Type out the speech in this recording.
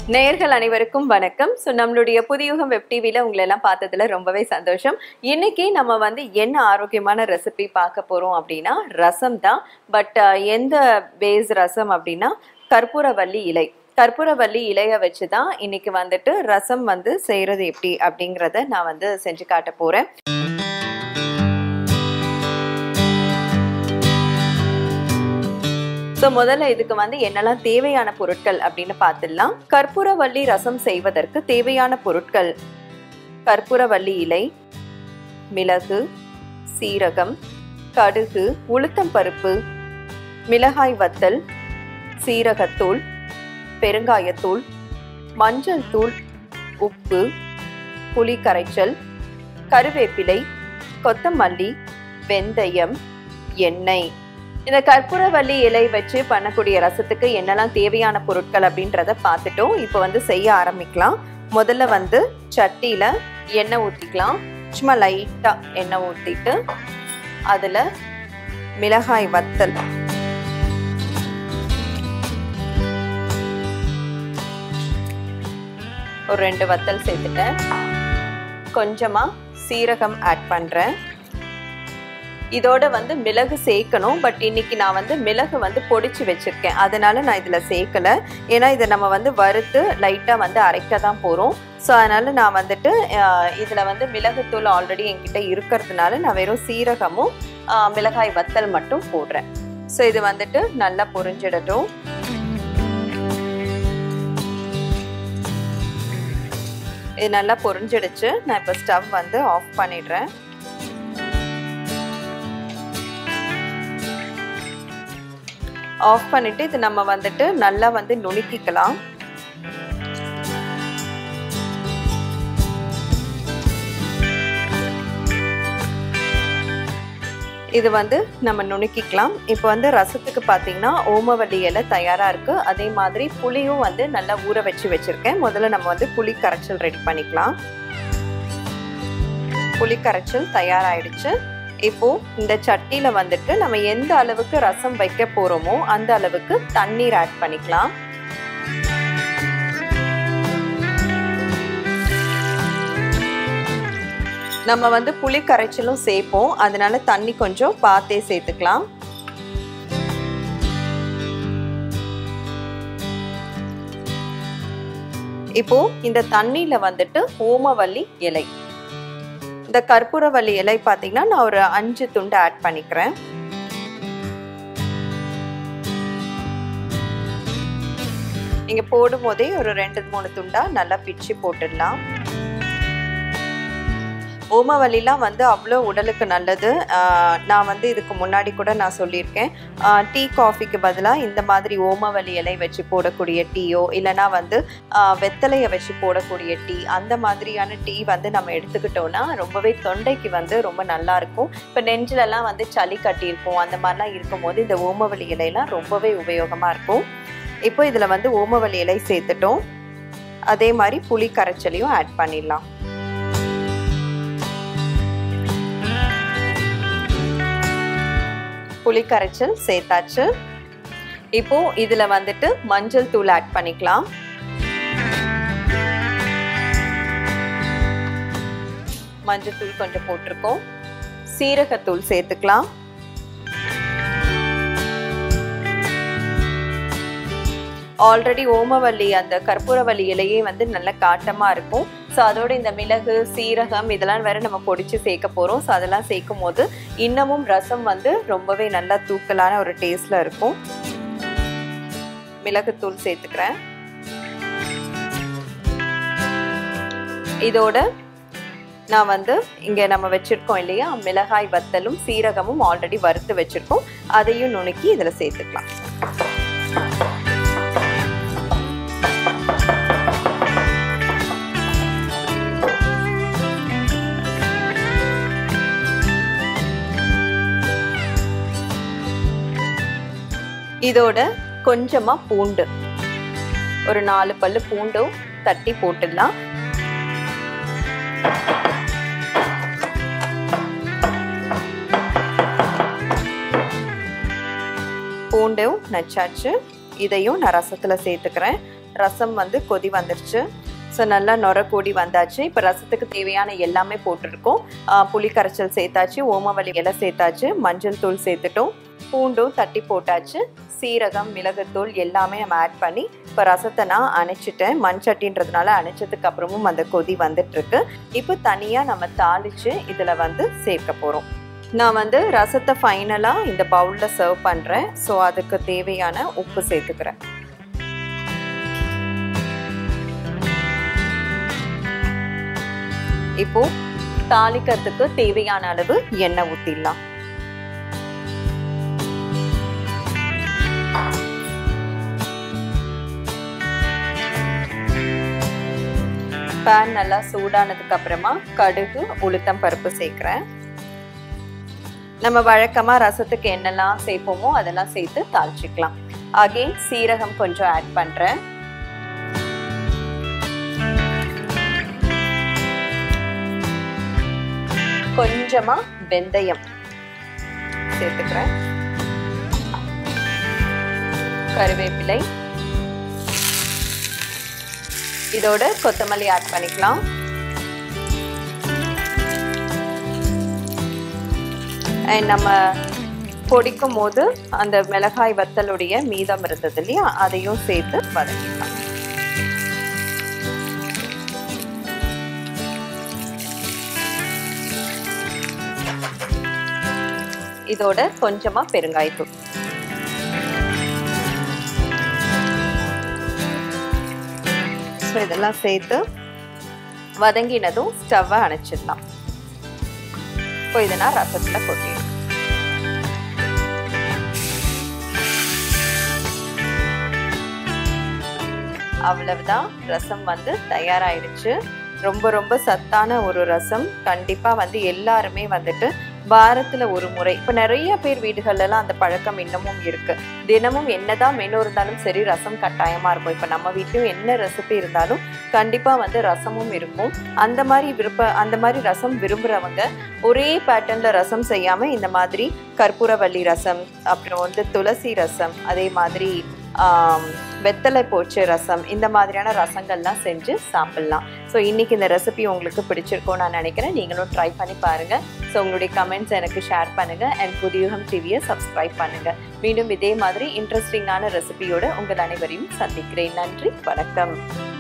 நேயர்கள் அனைவருக்கும் வணக்கம் ஸோ நம்மளுடைய புதியுகம் வெப் டிவியில் உங்களை எல்லாம் பார்த்ததுல ரொம்பவே சந்தோஷம் இன்னைக்கு நம்ம வந்து என்ன ஆரோக்கியமான ரெசிபி பார்க்க போகிறோம் அப்படின்னா ரசம் தான் பட் எந்த பேஸ் ரசம் அப்படின்னா கற்பூரவள்ளி இலை கற்பூரவள்ளி இலையை வச்சு தான் இன்னைக்கு வந்துட்டு ரசம் வந்து செய்கிறது எப்படி அப்படிங்கிறத நான் வந்து செஞ்சு காட்ட போகிறேன் ஸோ முதல்ல இதுக்கு வந்து என்னெல்லாம் தேவையான பொருட்கள் அப்படின்னு பார்த்துடலாம் கற்பூரவள்ளி ரசம் செய்வதற்கு தேவையான பொருட்கள் கற்பூரவள்ளி இலை மிளகு சீரகம் கடுகு உளுத்தம் பருப்பு மிளகாய் வத்தல் சீரகத்தூள் பெருங்காயத்தூள் மஞ்சள் தூள் உப்பு புளி கரைச்சல் கருவேப்பிலை கொத்தமல்லி வெந்தயம் எண்ணெய் இந்த கற்பூரவள்ளி இலை வச்சு பண்ணக்கூடிய ரசத்துக்கு என்னெல்லாம் தேவையான பொருட்கள் அப்படின்றத பார்த்துட்டோம் இப்போ வந்து செய்ய ஆரம்பிக்கலாம் முதல்ல வந்து சட்டியில் எண்ணெய் ஊற்றிக்கலாம் சும்மா லைட்டாக எண்ணெய் ஊற்றிட்டு அதில் மிளகாய் வத்தல் ஒரு ரெண்டு வத்தல் சேர்த்துட்டேன் கொஞ்சமாக சீரகம் ஆட் பண்ணுறேன் இதோட வந்து மிளகு சேர்க்கணும் பட் இன்னைக்கு நான் வந்து மிளகு வந்து பொடிச்சு வச்சிருக்கேன் அதனால நான் இதில் சேர்க்கல ஏன்னா இதை நம்ம வந்து வறுத்து லைட்டாக வந்து அரைக்க தான் போகிறோம் ஸோ அதனால நான் வந்துட்டு இதில் வந்து மிளகுத்தூள் ஆல்ரெடி என்கிட்ட இருக்கிறதுனால நான் வெறும் சீரகமும் மிளகாய் வத்தல் மட்டும் போடுறேன் ஸோ இது வந்துட்டு நல்லா பொரிஞ்சிடட்டும் இது நல்லா பொரிஞ்சிடுச்சு நான் இப்போ ஸ்டவ் வந்து ஆஃப் பண்ணிடுறேன் ஆஃப் பண்ணிட்டு இது நம்ம வந்துட்டு நல்லா வந்து நுணுக்கிக்கலாம் இது வந்து நம்ம நுணுக்கிக்கலாம் இப்போ வந்து ரசத்துக்கு பார்த்தீங்கன்னா ஓமவல்லி இலை தயாராக இருக்குது அதே மாதிரி புளியும் வந்து நல்லா ஊற வச்சு வச்சுருக்கேன் முதல்ல நம்ம வந்து புளி கரைச்சல் ரெடி பண்ணிக்கலாம் புளி கரைச்சல் தயாராகிடுச்சு இப்போ இந்த சட்டியில வந்துட்டு நம்ம எந்த அளவுக்கு ரசம் வைக்க போறோமோ அந்த அளவுக்கு தண்ணீர் ஆட் பண்ணிக்கலாம் நம்ம வந்து புளி கரைச்சலும் சேர்ப்போம் அதனால தண்ணி கொஞ்சம் பார்த்தே சேர்த்துக்கலாம் இப்போ இந்த தண்ணியில வந்துட்டு ஓமவல்லி இலை இந்த கற்பூரவள்ளி இலை பார்த்தீங்கன்னா நான் ஒரு அஞ்சு துண்டு ஆட் பண்ணிக்கிறேன் நீங்கள் போடும்போதே ஒரு ரெண்டு மூணு துண்டா நல்லா பிச்சு போட்டுடலாம் ஓமவல்லிலாம் வந்து அவ்வளோ உடலுக்கு நல்லது நான் வந்து இதுக்கு முன்னாடி கூட நான் சொல்லியிருக்கேன் டீ காஃபிக்கு பதிலாக இந்த மாதிரி ஓமவல்லி இலை வச்சு போடக்கூடிய டீயோ இல்லைனா வந்து வெத்தலையை வச்சு போடக்கூடிய டீ அந்த மாதிரியான டீ வந்து நம்ம எடுத்துக்கிட்டோன்னா ரொம்பவே தொண்டைக்கு வந்து ரொம்ப நல்லா இருக்கும் இப்போ நெஞ்சிலலாம் வந்து சளி கட்டியிருக்கும் அந்த மாதிரிலாம் இருக்கும்போது இந்த ஓமவல்லி இலையெல்லாம் ரொம்பவே உபயோகமாக இருக்கும் இப்போ இதில் வந்து ஓமவல்லி இலை சேர்த்துட்டோம் அதே மாதிரி புளி கரைச்சலையும் ஆட் பண்ணிடலாம் புளி கரைச்சல் சேர்த்தாச்சு இப்போ இதுல வந்துட்டு மஞ்சள் தூள் ஆட் பண்ணிக்கலாம் மஞ்சள் தூள் கொஞ்சம் போட்டிருக்கோம் சீரகத்தூள் சேர்த்துக்கலாம் ஆல்ரெடி ஓமவல்லி அந்த கற்பூரவல்லி இலையே வந்து நல்ல காட்டமாக இருக்கும் ஸோ அதோட இந்த மிளகு சீரகம் இதெல்லாம் வேற நம்ம பொடிச்சு சேர்க்க போகிறோம் ஸோ அதெல்லாம் சேர்க்கும் போது இன்னமும் ரசம் வந்து ரொம்பவே நல்லா தூக்கலான ஒரு டேஸ்டில் இருக்கும் மிளகுத்தூள் சேர்த்துக்கிறேன் இதோட நான் வந்து இங்கே நம்ம வச்சுருக்கோம் இல்லையா மிளகாய் வத்தலும் சீரகமும் ஆல்ரெடி வறுத்து வச்சுருக்கோம் அதையும் நுணுக்கி இதில் சேர்த்துக்கலாம் இதோட கொஞ்சமாக பூண்டு ஒரு நாலு பல்லு பூண்டும் தட்டி போட்டுடலாம் பூண்டும் நச்சாச்சு இதையும் நான் ரசத்தில் சேர்த்துக்கிறேன் ரசம் வந்து கொதி வந்துருச்சு ஸோ நல்லா நுர கூடி வந்தாச்சு இப்போ ரசத்துக்கு தேவையான எல்லாமே போட்டிருக்கோம் புளி கரைச்சல் சேர்த்தாச்சு ஓமவல்லி இலை சேர்த்தாச்சு மஞ்சள் தூள் சேர்த்துட்டோம் பூண்டும் தட்டி போட்டாச்சு சீரகம் மிளகுத்தூள் எல்லாமே நம்ம ஆட் பண்ணி இப்போ ரசத்தை நான் அணைச்சிட்டேன் மண் சட்டின்றதுனால அணைச்சதுக்கு அப்புறமும் அந்த கொதி வந்துட்டுருக்கு இப்போ தனியாக நம்ம தாளித்து இதில் வந்து சேர்க்க போகிறோம் நான் வந்து ரசத்தை ஃபைனலாக இந்த பவுலில் சர்வ் பண்ணுறேன் ஸோ அதுக்கு தேவையான உப்பு சேர்த்துக்கிறேன் இப்போ தாளிக்கிறதுக்கு தேவையான அளவு எண்ணெய் ஊற்றிடலாம் பேன் நல்லா சூடானதுக்கு அப்புறமா கடுகு உளுத்தம் பருப்பு சேர்க்குறேன் நம்ம வழக்கமாக ரசத்துக்கு என்னெல்லாம் சேர்ப்போமோ அதெல்லாம் சேர்த்து தாளிச்சிக்கலாம் அகெயின் சீரகம் கொஞ்சம் ஆட் பண்ணுறேன் கொஞ்சமாக வெந்தயம் சேர்த்துக்கிறேன் கருவேப்பிலை இதோட கொத்தமல்லி ஆட் பண்ணிக்கலாம் அண்ட் நம்ம பொடிக்கும் போது அந்த மிளகாய் வத்தலுடைய மீதம் இருந்தது இல்லையா அதையும் சேர்த்து வதக்கிக்கலாம் இதோட கொஞ்சமா பெருங்காயத்தூள் ஸோ இதெல்லாம் சேர்த்து வதங்கினதும் ஸ்டவ்வை அணைச்சிடலாம் இப்போ இதை நான் ரசத்தில் கொட்டிடுறேன் அவ்வளவுதான் ரசம் வந்து தயாராயிடுச்சு ரொம்ப ரொம்ப சத்தான ஒரு ரசம் கண்டிப்பாக வந்து எல்லாருமே வந்துட்டு வாரத்தில் ஒரு முறை இப்போ நிறைய பேர் வீடுகள்லாம் அந்த பழக்கம் இன்னமும் இருக்கு தினமும் என்னதான் மெனு இருந்தாலும் சரி ரசம் கட்டாயமாக இருக்கும் இப்போ நம்ம வீட்லையும் என்ன ரெசிபி இருந்தாலும் கண்டிப்பாக வந்து ரசமும் இருக்கும் அந்த மாதிரி விருப்ப அந்த மாதிரி ரசம் விரும்புகிறவங்க ஒரே பேட்டர்னில் ரசம் செய்யாமல் இந்த மாதிரி கற்பூரவள்ளி ரசம் அப்புறம் வந்து துளசி ரசம் அதே மாதிரி வெத்தலை போச்சு ரசம் இந்த மாதிரியான ரசங்கள்லாம் செஞ்சு சாப்பிட்லாம் ஸோ இன்றைக்கி இந்த ரெசிபி உங்களுக்கு பிடிச்சிருக்கோன்னு நான் நினைக்கிறேன் நீங்களும் ட்ரை பண்ணி பாருங்கள் ஸோ உங்களுடைய கமெண்ட்ஸ் எனக்கு ஷேர் பண்ணுங்கள் அண்ட் புதியுகம் டிவியை சப்ஸ்கிரைப் பண்ணுங்கள் மீண்டும் இதே மாதிரி இன்ட்ரெஸ்டிங்கான ரெசிபியோடு உங்கள் அனைவரையும் சந்திக்கிறேன் நன்றி வணக்கம்